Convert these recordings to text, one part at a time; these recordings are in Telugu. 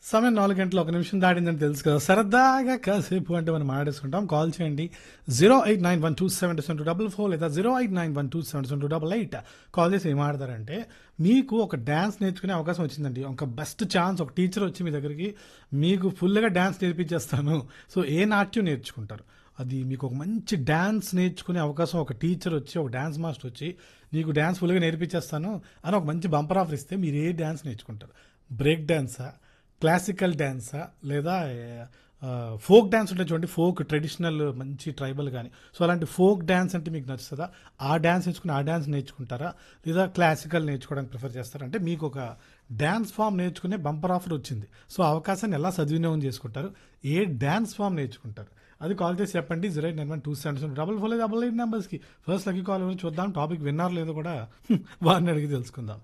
సమయం నాలుగు గంటలు ఒక నిమిషం దాటిందని తెలుసు కదా సరదాగా కాసేపు అంటే మనం మాట్లాడేసుకుంటాం కాల్ చేయండి zero eight nine one two seven seven two double four లేదా zero eight nine one two seven seven two double eight call చేసి ఏం ఆడతారంటే మీకు ఒక డ్యాన్స్ నేర్చుకునే అవకాశం వచ్చిందండి ఒక బెస్ట్ ఛాన్స్ ఒక టీచర్ వచ్చి మీ దగ్గరికి మీకు ఫుల్గా డ్యాన్స్ నేర్పించేస్తాను సో ఏ నాట్యం నేర్చుకుంటారు అది మీకు ఒక మంచి డ్యాన్స్ నేర్చుకునే అవకాశం ఒక టీచర్ వచ్చి ఒక డ్యాన్స్ మాస్టర్ వచ్చి నీకు డ్యాన్స్ ఫుల్గా నేర్పించేస్తాను అని ఒక మంచి బంపర్ ఆఫర్ ఇస్తే మీరు ఏ డ్యాన్స్ నేర్చుకుంటారు బ్రేక్ డ్యాన్సా క్లాసికల్ డ్యాన్సా లేదా ఫోక్ డ్యాన్స్ ఉంటాయి చూడండి ఫోక్ ట్రెడిషనల్ మంచి ట్రైబల్ కానీ సో అలాంటి ఫోక్ డ్యాన్స్ అంటే మీకు నచ్చుతుందా ఆ డ్యాన్స్ నేర్చుకుని ఆ డ్యాన్స్ నేర్చుకుంటారా లేదా క్లాసికల్ నేర్చుకోవడానికి ప్రిఫర్ చేస్తారా అంటే మీకు ఒక డ్యాన్స్ ఫామ్ నేర్చుకునే బంపర్ ఆఫర్ వచ్చింది సో అవకాశాన్ని ఎలా సద్వినియోగం చేసుకుంటారు ఏ డ్యాన్స్ ఫామ్ నేర్చుకుంటారు అది కాల్ చేసి చెప్పండి zero eight nine one two seven seven double four double eight నెంబర్స్కి ఫస్ట్ లక్కీ కాల్ ఎవరు చూద్దాం టాపిక్ విన్నారు లేదో కూడా వారిని అడిగి తెలుసుకుందాం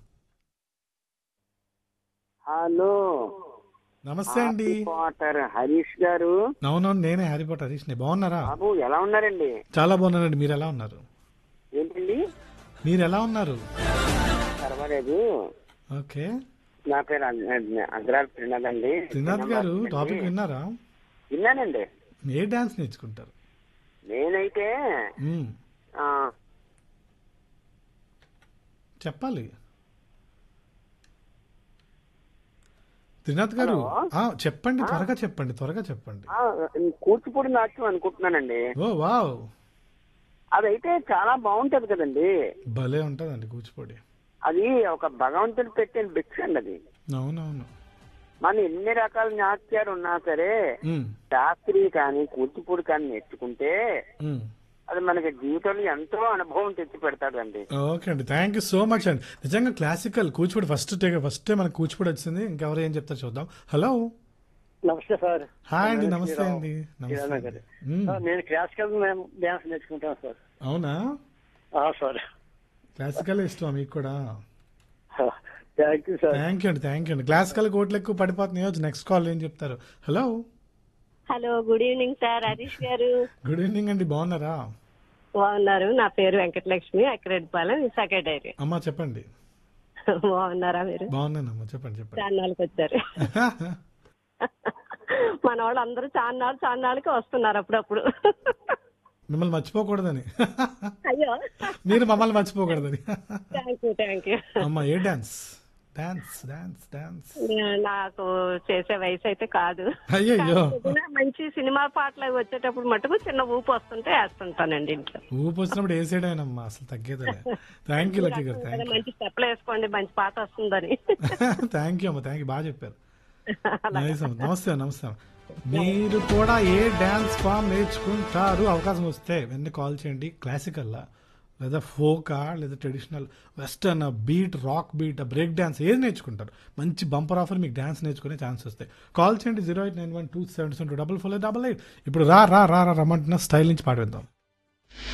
హలో నమస్తే అండి పోటర్ హరీష్ గారు అవునవును నేనే హ్యారీపోట్ హరీష్ ని బాగున్నారా బాబు ఎలా ఉన్నారండి చాలా బాగున్నానండి మీరు ఎలా ఉన్నారు ఏంటండి మీరు ఎలా ఉన్నారు పర్వాలేదు ఓకే నా పేరు అగ్రాల్ త్రినాథ్ అండి త్రినాథ్ గారు టాపిక్ విన్నారా విన్నానండి ఏ డాన్స్ నేర్చుకుంటారు నేనైతే మ్మ్. ఆ, చెప్పాలి త్రినాథ్ గారు ఆ, చెప్పండి త్వరగా చెప్పండి త్వరగా చెప్పండి ఆ, కూచిపూడి నాట్యం అనుకుంటున్నానండి ఓ వావ్ అదైతే చాలా బాగుంటది కదండి భలే ఉంటుందండి కూచిపూడి అది ఒక భగవంతుడు పెట్టిన భిక్ష అండి అది అవునవును మన ఎన్ని రకాల నాట్యాలు ఉన్నా సరే మ్మ్. శాస్త్రీయ కానీ కూచిపూడి కానీ నేర్చుకుంటే మ్మ్. అది మనకి జీవితంలో ఎంతో అనుభవం తెచ్చి పెడతాడండి ఓకే అండి థ్యాంక్ యూ సో మచ్ అండి నిజంగా క్లాసికల్ కూచిపూడి ఫస్ట్ ఫస్ట్ మనకు కూచిపూడి వచ్చింది ఇంకెవరు ఏం చెప్తారు చూద్దాం హలో నమస్తే సార్ హాయ్ అండి నమస్తే అండి నమస్తే కిరణ్ అండి. గారు. మ్మ్. సార్, నేను క్లాసికల్ డ్యాన్స్ నేర్చుకుంటాను సార్ అవునా ఆ, సార్ క్లాసికల్ ఇష్టం మీకు కూడా thank you sir thank you అండి థ్యాంక్ యూ అండి క్లాసికల్ కోట్లు ఎక్కువ పడిపోతున్నాయి నెక్స్ట్ కాల్ ఏం చెప్తారు hello hello good evening sir Harish గారు గుడ్ ఈవినింగ్ అండి బాగున్నారా బాగున్నారు నా పేరు వెంకటలక్ష్మి అక్కిరెడ్డిపాలెం విశాఖ డైరీ అమ్మా చెప్పండి బాగున్నారా మీరు బాగున్నానమ్మా చెప్పండి చెప్పండి చాన్నాళ్ళకి వచ్చారు మన వాళ్ళు అందరూ చాన్నాళ్ళు చాన్నాళ్ళకి వస్తున్నారు అప్పుడప్పుడు మిమ్మల్ని మర్చిపోకూడదని అయ్యో మీరు మమ్మల్ని మర్చిపోకూడదని థ్యాంక్ యూ థ్యాంక్ యూ అమ్మా ఏ డాన్స్ డాన్స్ డాన్స్ డాన్స్ నాకు చేసే వయసు అయితే కాదు అయ్యయ్యో ఏదైనా మంచి సినిమా పాటలు అవి వచ్చేటప్పుడు మటుకు చిన్న ఊపు వస్తుంటే వేస్తుంటానండి ఇంట్లో ఊపు వచ్చినప్పుడు వేసేయడమేనమ్మా అసలు తగ్గేదే థ్యాంక్ యూ లక్కీ గారు ఏదైనా థ్యాంక్ యూ మంచి స్టెప్లు వేసుకోండి మంచి పాట వస్తుందని థ్యాంక్ యూ అమ్మా థ్యాంక్ యూ బాగా చెప్పారు నైస్ అమ్మా నమస్తే నమస్తే అమ్మా. మీరు కూడా ఏ డాన్స్ ఫామ్ నేర్చుకుంటారు అవకాశం వస్తే వెంటనే కాల్ చేయండి క్లాసికల్లా లేదా ఫోకా లేదా traditional western beat rock beat break dance ఏది నేర్చుకుంటారు మంచి బంపర్ ఆఫర్ మీకు డాన్స్ నేర్చుకునే ఛాన్స్ వస్తాయి కాల్ చేయండి zero eight nine one two seven seven two double four double eight ఇప్పుడు రా రా రా రా రమ్మంటున్న స్టైల్ నుంచి పాడేద్దాం